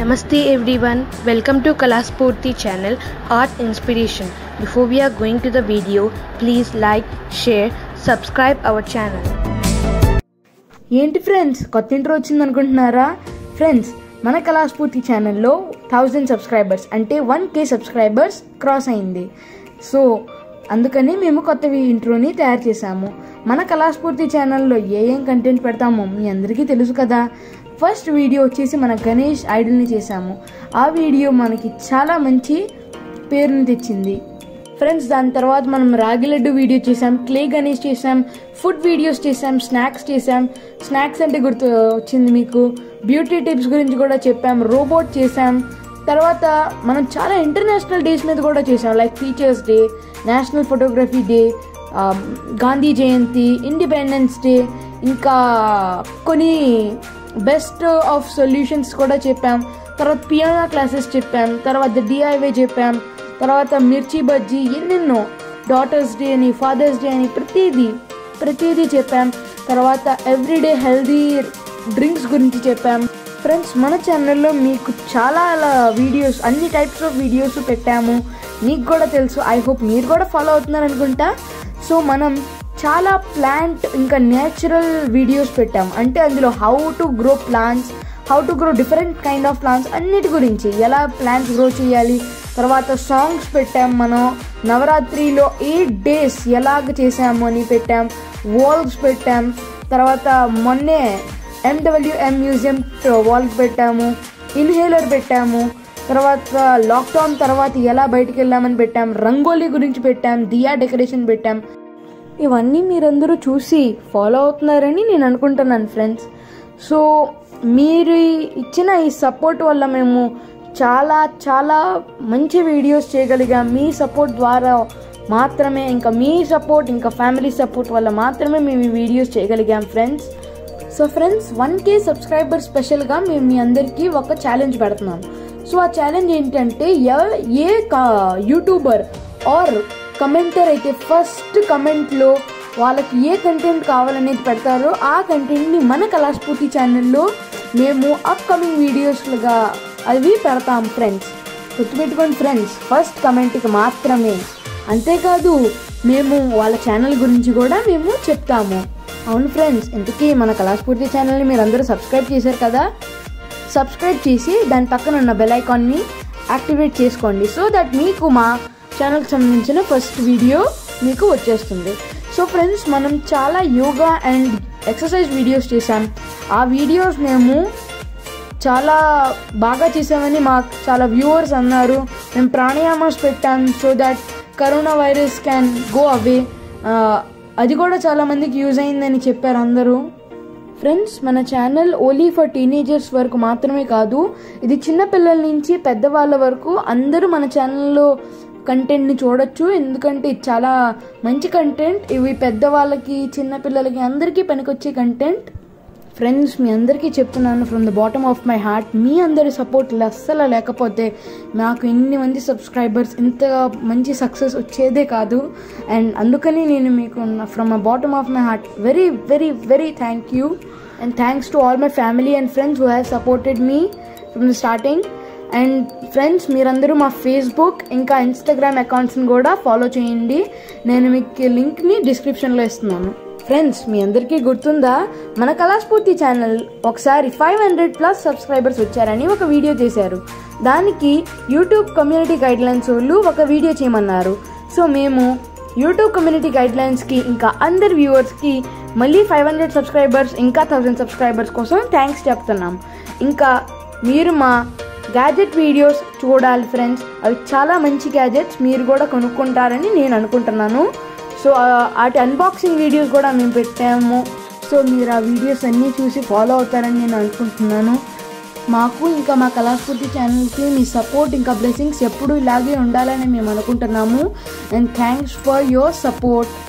Namaste everyone, welcome to Kalaspurti channel Art Inspiration. Before we are going to the video, please like, share, subscribe our channel. ఏంటి friends కొత్త intro వచ్చింది అనుకుంటున్నారా friends మన కళాస్ఫూర్తి ఛానల్లో thousand subscribers అంటే one K subscribers cross అయింది so అందుకని మేము కొత్త ఇంట్రోని తయారు చేశాము మన కళాస్ఫూర్తి ఛానల్లో ఏ ఏం కంటెంట్ పెడతామో మీ అందరికీ తెలుసు కదా ఫస్ట్ వీడియో వచ్చేసి మన గణేష్ ఐడల్ని చేశాము ఆ వీడియో మనకి చాలా మంచి పేరుని తెచ్చింది ఫ్రెండ్స్ దాని తర్వాత మనం రాగి లడ్డు వీడియో చేసాం క్లే గణేష్ చేసాం ఫుడ్ వీడియోస్ చేసాం స్నాక్స్ చేసాం స్నాక్స్ అంటే గుర్తు వచ్చింది మీకు బ్యూటీ టిప్స్ గురించి కూడా చెప్పాం రోబోట్ చేసాం తర్వాత మనం చాలా ఇంటర్నేషనల్ డేస్ మీద కూడా చేసాం like teachers day national photography day Gandhi Jayanti independence day ఇంకా కొన్ని బెస్ట్ ఆఫ్ సొల్యూషన్స్ కూడా చెప్పాం తర్వాత పియానో క్లాసెస్ చెప్పాం తర్వాత డిఐవై చెప్పాం తర్వాత మిర్చి బజ్జీ ఎన్నెన్నో డాటర్స్ డే అని ఫాదర్స్ డే అని ప్రతిదీ ప్రతిదీ చెప్పాం తర్వాత ఎవ్రీడే హెల్దీ డ్రింక్స్ గురించి చెప్పాం ఫ్రెండ్స్ మన ఛానల్లో మీకు చాలా వీడియోస్ అన్ని టైప్స్ ఆఫ్ వీడియోస్ పెట్టాము మీకు కూడా తెలుసు ఐ హోప్ మీరు కూడా ఫాలో అవుతున్నారు అనుకుంటా సో మనం చాలా ప్లాంట్ ఇంకా నేచురల్ వీడియోస్ పెట్టాం అంటే అందులో how to grow plants how to grow different kind of plants అన్నిటి గురించి ఎలా ప్లాంట్స్ గ్రో చేయాలి తర్వాత సాంగ్స్ పెట్టాం మనం నవరాత్రిలో ఎయిట్ డేస్ ఎలాగ చేసాము అని పెట్టాం వాల్స్ పెట్టాం తర్వాత మొన్నే ఎండబ్ల్యూఎం మ్యూజియం వాల్కి పెట్టాము ఇన్హేలర్ పెట్టాము తర్వాత లాక్డౌన్ తర్వాత ఎలా బయటికి వెళ్ళామని పెట్టాం రంగోలీ గురించి పెట్టాం దియా డెకరేషన్ పెట్టాం ఇవన్నీ మీరందరూ చూసి ఫాలో అవుతున్నారని నేను అనుకుంటున్నాను ఫ్రెండ్స్ సో మీరు ఇచ్చిన ఈ సపోర్ట్ వల్ల మేము చాలా చాలా మంచి వీడియోస్ చేయగలిగాం మీ సపోర్ట్ ద్వారా మాత్రమే ఇంకా మీ సపోర్ట్ ఇంకా ఫ్యామిలీ సపోర్ట్ వల్ల మాత్రమే మేము ఈ వీడియోస్ చేయగలిగాం friends so friends one K subscriber స్పెషల్గా మేము మీ అందరికీ ఒక ఛాలెంజ్ పెడుతున్నాం సో ఆ ఛాలెంజ్ ఏంటంటే ఎవ- ఏ యూట్యూబర్ ఆర్ కమెంటర్ అయితే ఫస్ట్ కమెంట్లో వాళ్ళకి ఏ కంటెంట్ కావాలనేది పెడతారో ఆ కంటెంట్ని మన కళాస్ఫూర్తి ఛానల్లో మేము అప్కమింగ్ వీడియోస్లుగా అవి పెడతాం ఫ్రెండ్స్ గుర్తుపెట్టుకోండి ఫ్రెండ్స్ ఫస్ట్ కమెంట్కి మాత్రమే అంతేకాదు మేము వాళ్ళ ఛానల్ గురించి కూడా మేము చెప్తాము అవును ఫ్రెండ్స్ ఇంతకీ మన కళాస్ఫూర్తి ఛానల్ని మీరు అందరూ సబ్స్క్రైబ్ చేశారు కదా సబ్స్క్రైబ్ చేసి దాని పక్కన ఉన్న బెల్ ఐకాన్ని యాక్టివేట్ చేసుకోండి సో దట్ మీకు మా ఛానల్కి సంబంధించిన ఫస్ట్ వీడియో మీకు వచ్చేస్తుంది సో ఫ్రెండ్స్ మనం చాలా యోగా అండ్ ఎక్సర్సైజ్ వీడియోస్ చేసాం ఆ వీడియోస్ మేము చాలా బాగా చేసామని మాకు చాలా వ్యూవర్స్ అన్నారు మేము ప్రాణాయామాస్ పెట్టాం so that corona virus can go away అది కూడా చాలా మందికి యూజ్ అయిందని చెప్పారు అందరూ ఫ్రెండ్స్ మన ఛానల్ ఓన్లీ ఫర్ టీనేజర్స్ వరకు మాత్రమే కాదు ఇది చిన్న పిల్లల నుంచి పెద్దవాళ్ళ వరకు అందరూ మన ఛానల్లో కంటెంట్ని చూడొచ్చు ఎందుకంటే ఇది చాలా మంచి కంటెంట్ ఇవి పెద్దవాళ్ళకి చిన్న పిల్లలకి అందరికీ పనికొచ్చే కంటెంట్ ఫ్రెండ్స్ మీ అందరికీ చెప్తున్నాను from the bottom of my heart మీ అందరి సపోర్ట్ అస్సలు లేకపోతే నాకు ఇన్ని మంది సబ్స్క్రైబర్స్ ఇంత మంచి సక్సెస్ వచ్చేదే కాదు అండ్ అందుకని నేను మీకు from the bottom of my heart very very very thank you and thanks to all my family and friends who have supported me from the starting and friends మీరందరూ మా Facebook ఇంకా Instagram అకౌంట్స్ని కూడా follow చేయండి నేను మీకు లింక్ని డిస్క్రిప్షన్లో ఇస్తున్నాను ఫ్రెండ్స్ మీ అందరికీ గుర్తుందా మన కళాస్ఫూర్తి ఛానల్ ఒకసారి ఫైవ్ హండ్రెడ్ ప్లస్ సబ్స్క్రైబర్స్ వచ్చారని ఒక వీడియో చేశారు దానికి యూట్యూబ్ కమ్యూనిటీ గైడ్లైన్స్ వాళ్ళు ఒక వీడియో చేయమన్నారు సో మేము యూట్యూబ్ కమ్యూనిటీ గైడ్లైన్స్కి ఇంకా అందరి వ్యూవర్స్కి మళ్ళీ ఫైవ్ హండ్రెడ్ సబ్స్క్రైబర్స్ ఇంకా థౌజండ్ సబ్స్క్రైబర్స్ కోసం థ్యాంక్స్ చెప్తున్నాం ఇంకా మీరు మా గ్యాజెట్ వీడియోస్ చూడాలి ఫ్రెండ్స్ అవి చాలా మంచి గ్యాజెట్స్ మీరు కూడా కొనుక్కుంటారని నేను అనుకుంటున్నాను సో ఆ- వాటి అన్బాక్సింగ్ వీడియోస్ కూడా మేము పెట్టాము సో మీరు ఆ వీడియోస్ అన్నీ చూసి ఫాలో అవుతారని నేను అనుకుంటున్నాను మాకు ఇంకా మా కళాస్ఫూర్తి ఛానల్కి మీ సపోర్ట్ ఇంకా బ్లెస్సింగ్స్ ఎప్పుడూ ఇలాగే ఉండాలని మేము అనుకుంటున్నాము and thanks for your support